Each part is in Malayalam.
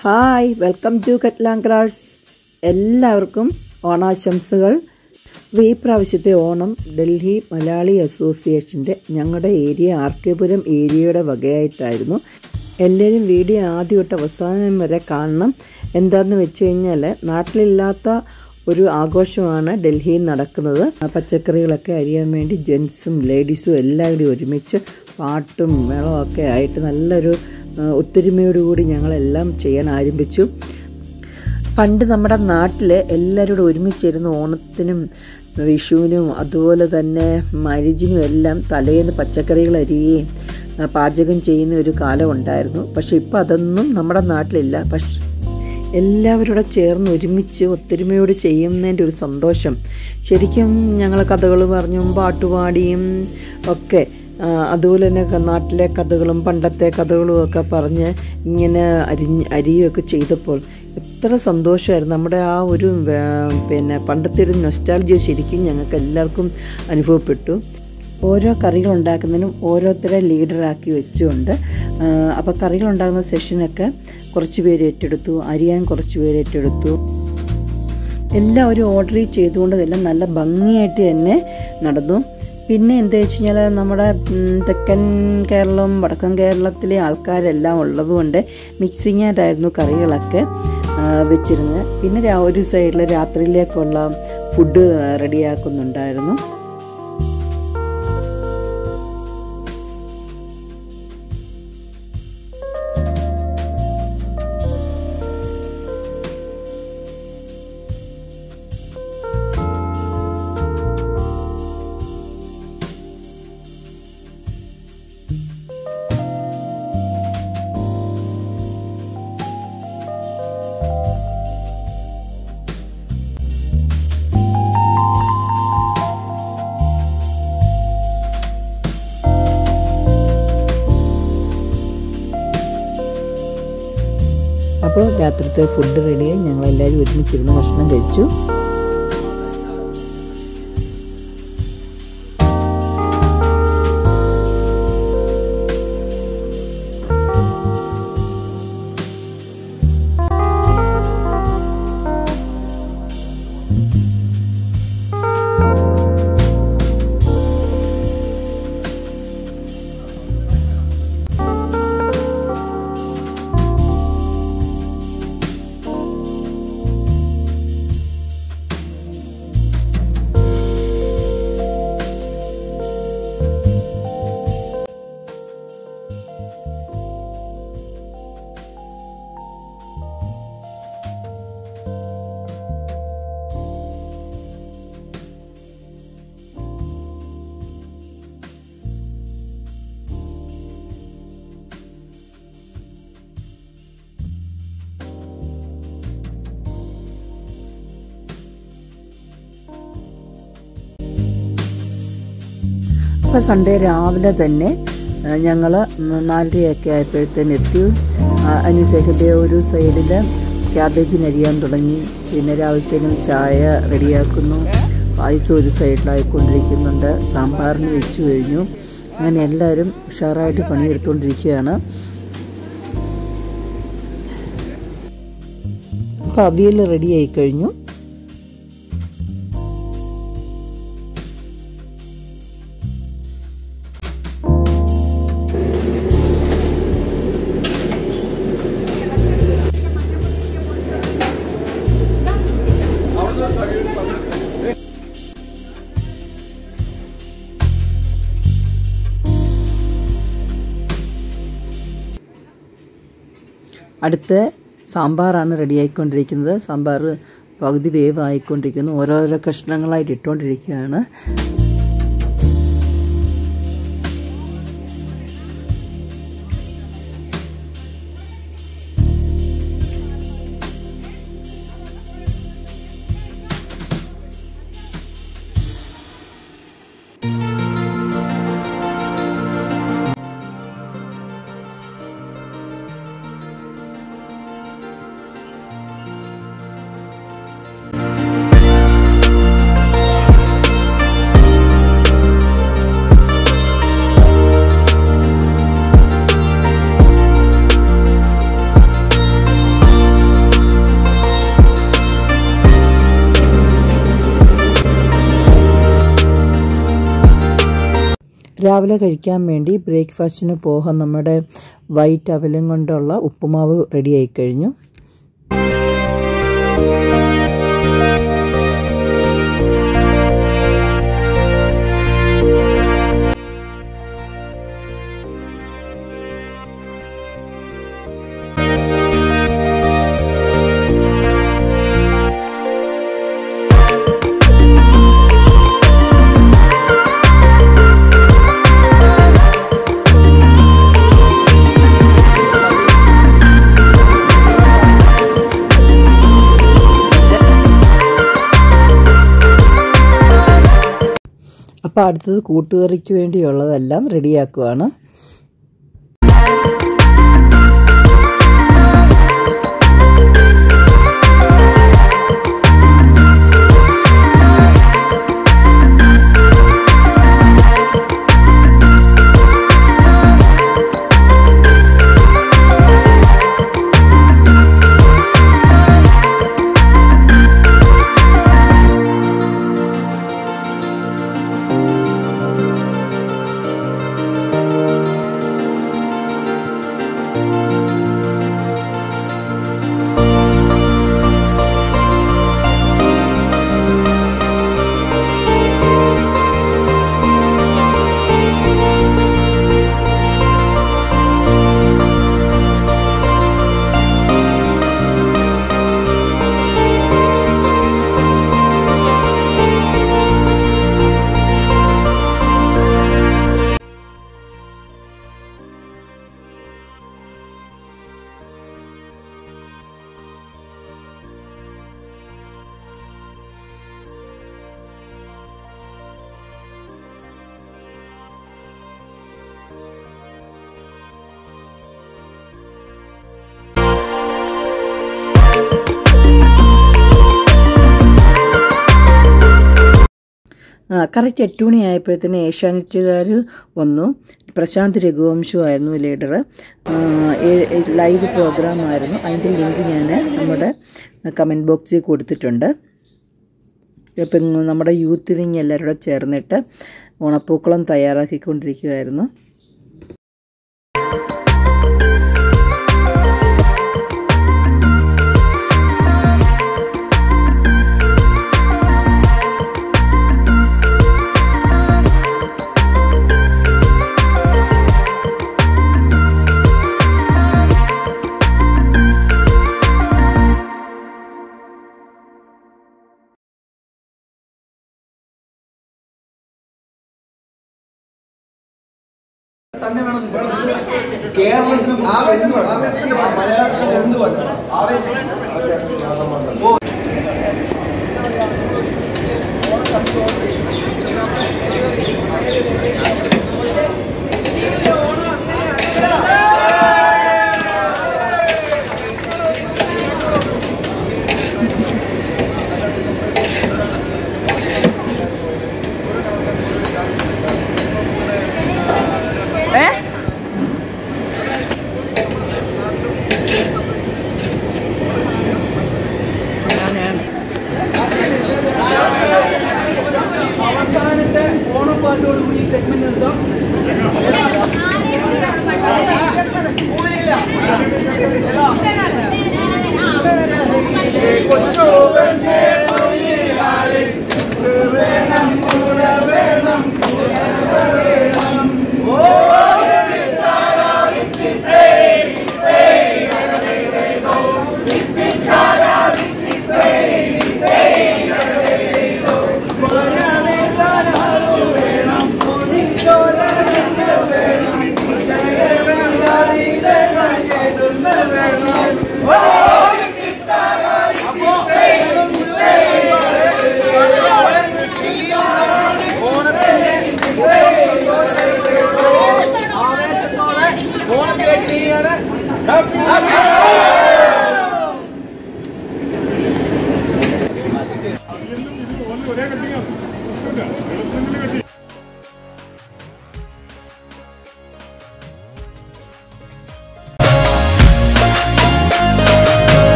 ഹായ് വെൽക്കം ടു കറ്റ്ലാങ്ക്രാഴ്സ് എല്ലാവർക്കും ഓണാശംസകൾ അപ്പോൾ ഈ പ്രാവശ്യത്തെ ഓണം ഡൽഹി മലയാളി അസോസിയേഷൻ്റെ ഞങ്ങളുടെ ഏരിയ ആർ കെ പുരം ഏരിയയുടെ വകയായിട്ടായിരുന്നു എല്ലാവരും വീഡിയോ ആദ്യം തൊട്ട് അവസാനം വരെ കാണണം എന്താണെന്ന് വെച്ച് കഴിഞ്ഞാൽ നാട്ടിലില്ലാത്ത ഒരു ആഘോഷമാണ് ഡൽഹിയിൽ നടക്കുന്നത് പച്ചക്കറികളൊക്കെ അരിയാൻ വേണ്ടി ജെൻസും ലേഡീസും എല്ലാവരും ഒരുമിച്ച് പാട്ടും മേളമൊക്കെ ആയിട്ട് നല്ലൊരു ആ, ഒത്തൊരുമയോടുകൂടി ഞങ്ങളെല്ലാം ചെയ്യാൻ ആരംഭിച്ചു പണ്ട് നമ്മുടെ നാട്ടിൽ എല്ലാവരും കൂടെ ഒരുമിച്ചിരുന്ന് ഓണത്തിനും വിഷുവിനും അതുപോലെ തന്നെ മരിജിനും എല്ലാം തലേന്ന് പച്ചക്കറികൾ അരിയുകയും ആ, പാചകം ചെയ്യുന്ന ഒരു കാലം ഉണ്ടായിരുന്നു പക്ഷെ ഇപ്പം അതൊന്നും നമ്മുടെ നാട്ടിലില്ല പക്ഷെ എല്ലാവരും കൂടെ ചേർന്ന് ഒരുമിച്ച് ഒത്തൊരുമയോട് ചെയ്യുന്നതിൻ്റെ ഒരു സന്തോഷം ശരിക്കും ഞങ്ങൾ കഥകൾ പറഞ്ഞും പാട്ടുപാടിയും ഒക്കെ ആ, അതുപോലെ തന്നെ ക- നാട്ടിലെ കഥകളും പണ്ടത്തെ കഥകളും ഒക്കെ പറഞ്ഞ് ഇങ്ങനെ അരിഞ്ഞ് അരിയുകയൊക്കെ ചെയ്തപ്പോൾ എത്ര സന്തോഷമായിരുന്നു നമ്മുടെ ആ ഒരു വേ- പിന്നെ പണ്ടത്തെ ഒരു നൊസ്റ്റാൾജിയ ശരിക്കും ഞങ്ങൾക്ക് എല്ലാവർക്കും അനുഭവപ്പെട്ടു ഓരോ കറികൾ ഉണ്ടാക്കുന്നതിനും ഓരോരുത്തരെ ലീഡറാക്കി വെച്ചുകൊണ്ട് അപ്പോൾ കറികൾ ഉണ്ടാകുന്ന സെഷനൊക്കെ കുറച്ച് പേര് ഏറ്റെടുത്തു അരിയാൻ കുറച്ച് പേര് ഏറ്റെടുത്തു എല്ലാവരും ഓർഡർ ചെയ്തുകൊണ്ട് ഇതെല്ലാം നല്ല ഭംഗിയായിട്ട് തന്നെ നടന്നു പിന്നെ എന്താ വെച്ച് കഴിഞ്ഞാൽ നമ്മുടെ ഉം, തെക്കൻ കേരളം വടക്കൻ കേരളത്തിലെ ആൾക്കാരെല്ലാം ഉള്ളതുകൊണ്ട് മിക്സിങ് ആയിട്ടായിരുന്നു കറികളൊക്കെ ആ, വെച്ചിരുന്നത് പിന്നെ രാ- ഒരു സൈഡിൽ രാത്രിയിലേക്കുള്ള ഫുഡ് റെഡിയാക്കുന്നുണ്ടായിരുന്നു അപ്പോൾ രാത്രിത്തെ ഫുഡ് റെഡിയായി ഞങ്ങളെല്ലാവരും ഒരുമിച്ചിരുന്ന് ഭക്ഷണം കഴിച്ചു അപ്പോൾ സൺഡേ രാവിലെ തന്നെ ഞങ്ങൾ നാലരയൊക്കെ ആയപ്പോഴത്തേന് എത്തി ആ, അതിനുശേഷം ദേ ഒരു സൈഡിൽ ക്യാബേജിന് അരിയാൻ തുടങ്ങി പിന്നെ രാവിലത്തേനും ചായ റെഡിയാക്കുന്നു പായസം ഒരു സൈഡിലായിക്കൊണ്ടിരിക്കുന്നുണ്ട് സാമ്പാറിന് വെച്ചു കഴിഞ്ഞു അങ്ങനെ എല്ലാവരും ഉഷാറായിട്ട് പണിയെടുത്തുകൊണ്ടിരിക്കുകയാണ് അപ്പോൾ അവിയൽ റെഡിയായി കഴിഞ്ഞു അടുത്ത സാമ്പാറാണ് റെഡിയായിക്കൊണ്ടിരിക്കുന്നത് സാമ്പാർ പകുതി വേവ് ആയിക്കൊണ്ടിരിക്കുന്നു ഓരോരോ കഷ്ണങ്ങളായിട്ട് ഇട്ടുകൊണ്ടിരിക്കുകയാണ് രാവിലെ കഴിക്കാൻ വേണ്ടി ബ്രേക്ക്ഫാസ്റ്റിന് പോകാൻ നമ്മുടെ വൈറ്റ് അവലും കൊണ്ടുള്ള ഉപ്പുമാവ് റെഡിയായി കഴിഞ്ഞു അപ്പോൾ അടുത്തത് കൂട്ടുകറിക്ക് വേണ്ടിയുള്ളതെല്ലാം റെഡിയാക്കുവാണ് കറക്റ്റ് എട്ട് മണി ആയപ്പോഴത്തേന് ഏഷ്യാനെറ്റുകാർ വന്നു പ്രശാന്ത് രഘുവംശു ആയിരുന്നു ലീഡർ ലൈവ് പ്രോഗ്രാം ആയിരുന്നു അതിൻ്റെ ലിങ്ക് ഞാൻ നമ്മുടെ കമൻറ്റ് ബോക്സിൽ കൊടുത്തിട്ടുണ്ട് ഇപ്പം നമ്മുടെ യൂത്ത് വിങ് എല്ലാവരും കൂടെ ചേർന്നിട്ട് ഓണപ്പൂക്കളം തയ്യാറാക്കിക്കൊണ്ടിരിക്കുകയായിരുന്നു തന്നെ വേണം കേരളത്തിന് ആവേശം ആവേശത്തിന് മലയാളത്തിന് എന്ത് വേണം ആവേശം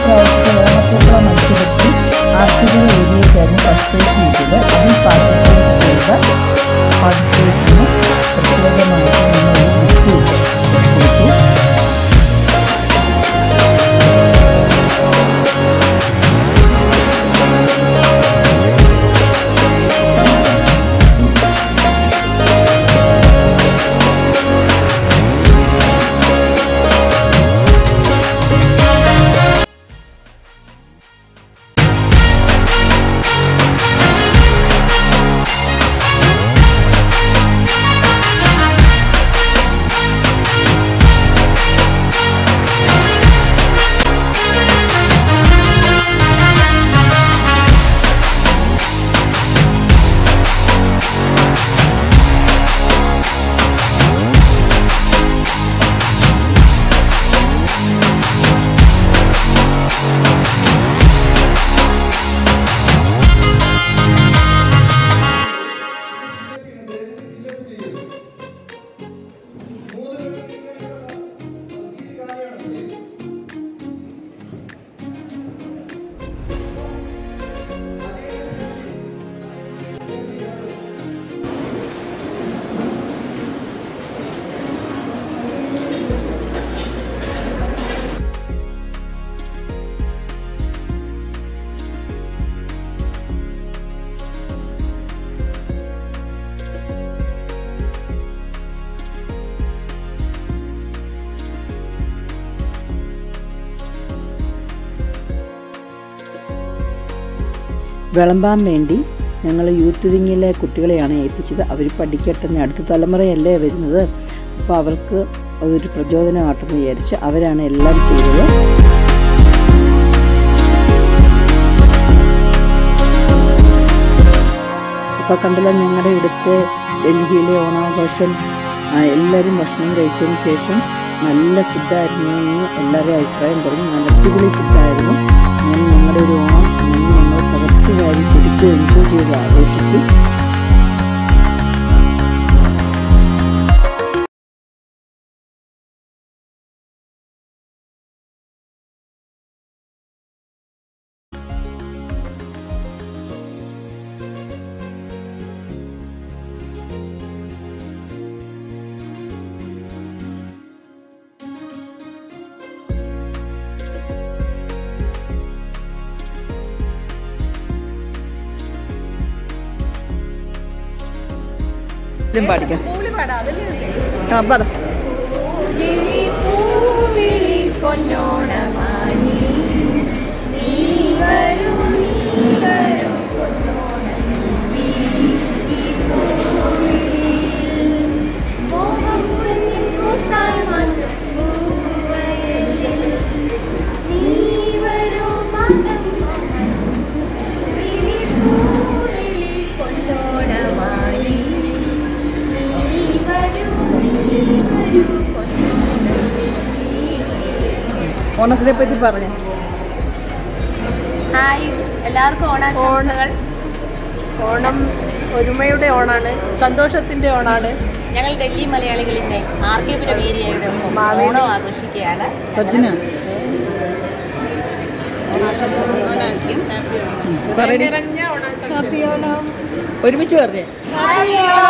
പ്രാവശ്യത്തെ ഓണപ്പൂക്കള മത്സരത്തിൽ ആർട്ടിക്കൽ ഏരിയയ്ക്കായിരുന്നു ഫസ്റ്റ് പ്രൈസ് കിട്ടിയത് അതിൽ പാർട്ടിസിപ്പേറ്റ് ചെയ്ത പാർട്ടിസിപ്പേഷന് പ്രത്യേകമായിട്ട് നിങ്ങൾ ഒരു ഗിഫ്റ്റ് കൊടുത്തു വിളമ്പാൻ വേണ്ടി ഞങ്ങൾ യൂത്ത് വിങ്ങിലെ കുട്ടികളെയാണ് ഏൽപ്പിച്ചത് അവർ പഠിക്കട്ടെ അടുത്ത തലമുറയല്ലേ വരുന്നത് അപ്പോൾ അവർക്ക് അതൊരു പ്രചോദനമാട്ടെന്ന് വിചാരിച്ച് അവരാണ് എല്ലാം ചെയ്തത് ഇപ്പോൾ കണ്ടല്ലോ ഞങ്ങളുടെ ഇവിടുത്തെ ഡൽഹിയിലെ ഓണാഘോഷം ആ, എല്ലാവരും ഭക്ഷണം കഴിച്ചതിന് ശേഷം നല്ല ഫുഡായിരുന്നു എന്ന് എല്ലാവരും അഭിപ്രായം പറഞ്ഞു നല്ല അടിപൊളി ഫുഡായിരുന്നു അങ്ങനെ ഞങ്ങളുടെ ഒരു ഓണം അങ്ങനെ ഞങ്ങൾ തകർത്തുകാരി ശരിക്കും എൻജോയ് ചെയ്ത് ആഘോഷിച്ചു പാടിക്കാം ആ പറ പൂവിളി പൂവിളി പൊന്നോണമായി നീ വരൂ നീ വരൂ പൊന്നോണമീ. ഈ പൂവിളിയിൽ മോഹപ്പൂവിൻ പൂത്തായി മാറ്റും പൂവയലിൽ. നീ വരൂ മാനം വിളി പൂവിളി പൊന്നോണമായി നീ വരൂ നീ വരൂ പൊന്നോണമീ. ഓണത്തിനെ പറ്റി പറഞ്ഞു ഹായ് എല്ലാവർക്കും ഓണാശംസകൾ ഓണം ഒരുമയുടെ ഓണാണ് സന്തോഷത്തിന്റെ ഓണാണ് ഞങ്ങൾ ഡൽഹി മലയാളികളിന്റെ ആർ കെ പുരം ഏരിയയുടെ ഒപ്പം മാവേലി. ഓണം ആഘോഷിക്കുകയാണ് സജ്ജന നിറഞ്ഞ ഓണാശംസ ഒരുമിച്ച് പറഞ്ഞേ ഹാപ്പി ഓണം